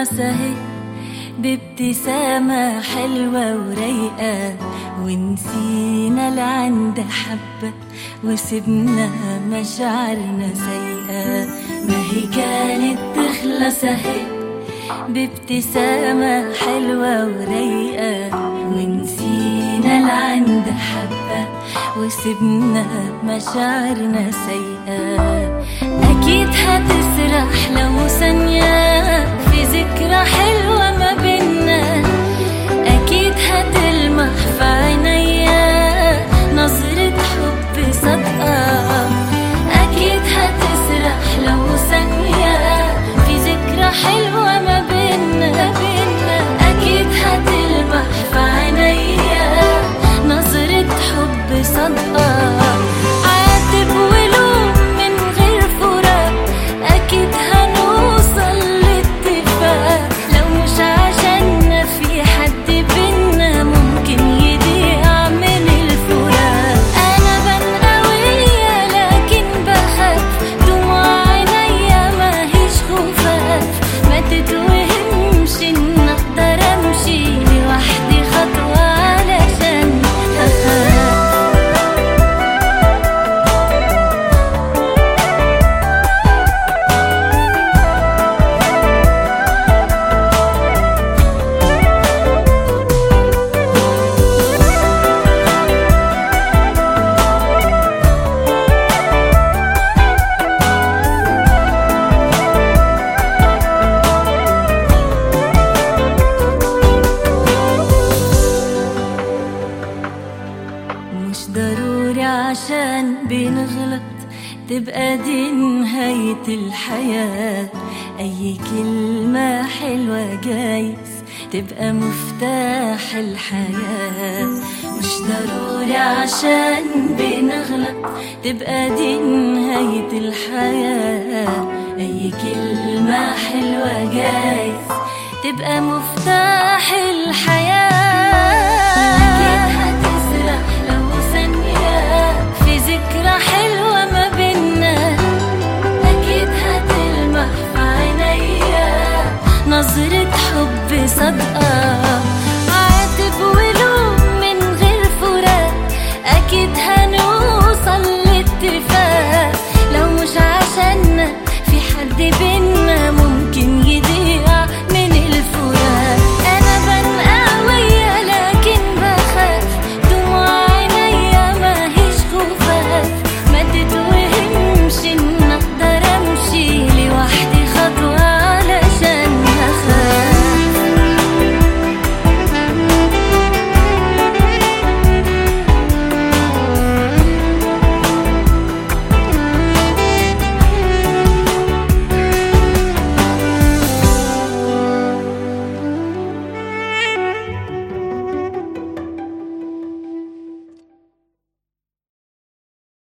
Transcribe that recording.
تخلص اهي بابتسامة حلوة ورايقة ونسينا العند حبة وسبنا مشاعرنا سيئة ما هي كانت تخلص اهي بابتسامة حلوة ورايقة ونسينا العند حبة وسبنا مشاعرنا سيئة أكيد هتسرح لو ثانية في ذكرى حلوة ما بينا أكيد هتلمح في عينيا نظرة حب صادقة أكيد هتسرح لو ثانية في ذكرى حلوة ما بينا بينا أكيد هتلمح في عينيا نظرة حب صادقة عاتب ولوم من غير فراق أكيد هنوصل لاتفاق لو مش عشاننا في حد بينا ممكن يضيع من الفراق أنا بان قوية لكن بخاف دموع عينيا ماهيش خفاف ما تتوهمش إن أقدر أمشي لوحدي خطوة علشان أخاف مش ضروري عشان بنغلط تبقى دي نهاية الحياة أي كلمة حلوة جايز تبقى مفتاح الحياة مش ضروري عشان بنغلط تبقى دي نهاية الحياة أي كلمة حلوة جايز تبقى مفتاح الحياة